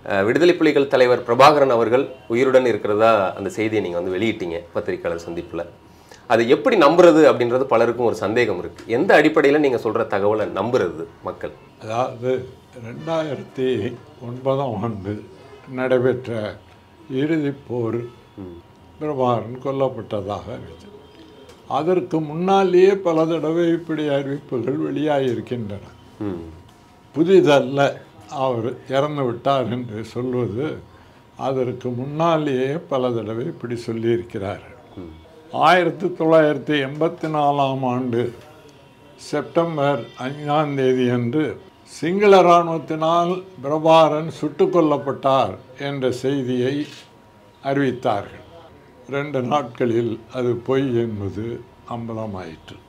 அஹ், விடுதலை புலிகள் தலைவர் பிரபாகரன் அவர்கள் உயிருடன் இருக்கிறதா அந்த செய்தியை நீங்கள் வந்து வெளியிட்டீங்க பத்திரிக்கையாளர் சந்திப்பில் அதை எப்படி நம்புறது அப்படின்றது பலருக்கும் ஒரு சந்தேகம் இருக்கு எந்த அடிப்படையில் நீங்கள் சொல்ற தகவலை நம்புறது மக்கள் அதாவது ரெண்டாயிரத்தி ஒன்பதாம் ஆண்டு நடைபெற்ற இறுதிப் போர் பிரபாகரன் கொல்லப்பட்டதாக அறிவித்தது அதற்கு முன்னாலேயே பல தடவை இப்படி அறிவிப்புகள் வெளியாகியிருக்கின்றன ம் புதிதல்ல அவர் இறந்து விட்டார் என்று சொல்வது அதற்கு முன்னாலேயே பல தடவை இப்படி சொல்லியிருக்கிறார்கள் ஆயிரத்தி தொள்ளாயிரத்தி எண்பத்தி நாலாம் ஆண்டு செப்டம்பர் ஐந்தாம் தேதி அன்று சிங்கள இராணுவத்தினால் பிரபாரன் சுட்டுக் கொல்லப்பட்டார் என்ற செய்தியை அறிவித்தார்கள் ரெண்டு நாட்களில் அது பொய் என்பது அம்பலமாயிற்று